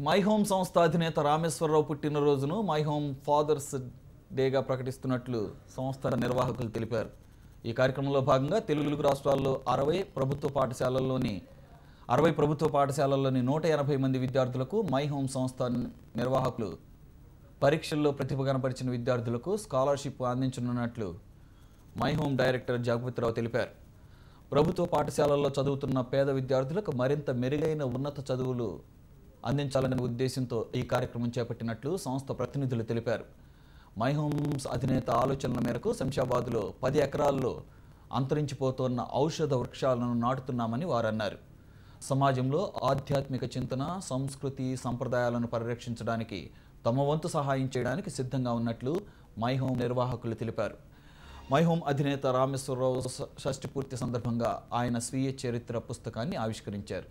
my home సంస్థ అధినేత రామేశ్వరరావు పుట్టినరోజును మై హోమ్ ఫాదర్స్ డేగా ప్రకటిస్తున్నట్లు సంస్థ నిర్వాహకులు తెలిపారు ఈ కార్యక్రమంలో భాగంగా తెలుగు రాష్ట్రాల్లో అరవై ప్రభుత్వ పాఠశాలల్లోని అరవై ప్రభుత్వ పాఠశాలల్లోని నూట ఎనభై మంది విద్యార్థులకు మై హోమ్ సంస్థ నిర్వాహకులు పరీక్షల్లో ప్రతిభ కనపరిచిన విద్యార్థులకు స్కాలర్షిప్ అందించనున్నట్లు మై హోమ్ డైరెక్టర్ జగపతిరావు తెలిపారు ప్రభుత్వ పాఠశాలల్లో చదువుతున్న పేద విద్యార్థులకు మరింత మెరుగైన ఉన్నత చదువులు అందించాలనే ఉద్దేశంతో ఈ కార్యక్రమం చేపట్టినట్లు సంస్థ ప్రతినిధులు తెలిపారు మై హోమ్స్ అధినేత ఆలోచనల మేరకు శంషాబాద్లో పది ఎకరాల్లో అంతరించిపోతున్న ఔషధ వృక్షాలను నాటుతున్నామని వారు అన్నారు సమాజంలో ఆధ్యాత్మిక చింతన సంస్కృతి సంప్రదాయాలను పరిరక్షించడానికి తమ వంతు సహాయం చేయడానికి సిద్ధంగా ఉన్నట్లు మై హోమ్ నిర్వాహకులు తెలిపారు మై హోమ్ అధినేత రామేశ్వరరావు ష- షష్ఠి పూర్తి సందర్భంగా ఆయన స్వీయ చరిత్ర పుస్తకాన్ని ఆవిష్కరించారు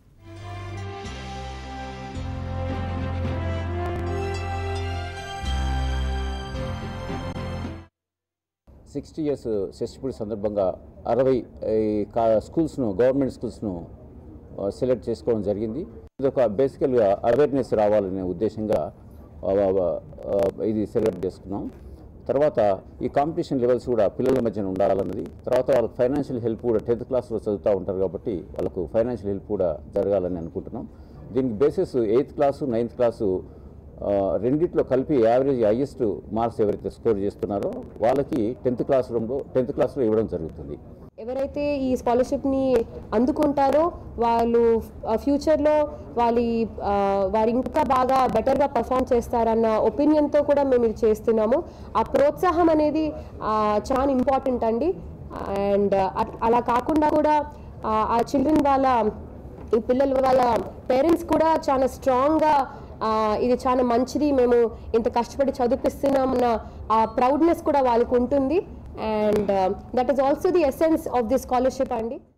సిక్స్టీ ఇయర్స్ షష్టిపూడి సందర్భంగా అరవై ఈ కా స్కూల్స్ను గవర్నమెంట్ స్కూల్స్ను ఆ, సెలెక్ట్ చేసుకోవడం జరిగింది ఇది ఒక బేసికల్గా అవేర్నెస్ రావాలనే ఉద్దేశంగా ఆ, ఆ, ఆ, ఇది సెలెక్ట్ చేసుకున్నాం తర్వాత ఈ కాంపిటీషన్ లెవెల్స్ కూడా పిల్లల మధ్యన ఉండాలన్నది తర్వాత వాళ్ళకి ఫైనాన్షియల్ హెల్ప్ కూడా టెన్త్ క్లాస్లో చదువుతూ ఉంటారు కాబట్టి వాళ్ళకు ఫైనాన్షియల్ హెల్ప్ కూడా జరగాలని అనుకుంటున్నాం దీనికి basis eighth class ninth class ఆ, రెండిట్లో కలిపి యావరేజ్ హైయెస్ట్ మార్క్స్ ఎవరైతే స్కోర్ చేస్తున్నారో వాళ్ళకి టెన్త్ క్లాస్ రూమ్లో టెన్త్ క్లాస్లో ఇవ్వడం జరుగుతుంది ఎవరైతే ఈ స్కాలర్షిప్ని అందుకుంటారో వాళ్ళు ఫ్యూచర్లో వాళ్ళ ఆ, వారు ఇంకా బాగా బెటర్గా పర్ఫామ్ చేస్తారన్న ఒపీనియన్తో కూడా మేము ఇది చేస్తున్నాము ఆ ప్రోత్సాహం అనేది ఆ, చాలా ఇంపార్టెంట్ అండి అండ్ అలా కాకుండా కూడా ఆ, ఆ చిల్డ్రన్ వాళ్ళ ఈ పిల్లలు వాళ్ళ పేరెంట్స్ కూడా చాలా స్ట్రాంగ్గా ఇది చాలా మంచిది మేము ఇంత కష్టపడి చదివిస్తున్నామన్న ఆ ప్రౌడ్నెస్ కూడా వాళ్ళకు ఉంటుంది and that is also the essence of the scholarship అండి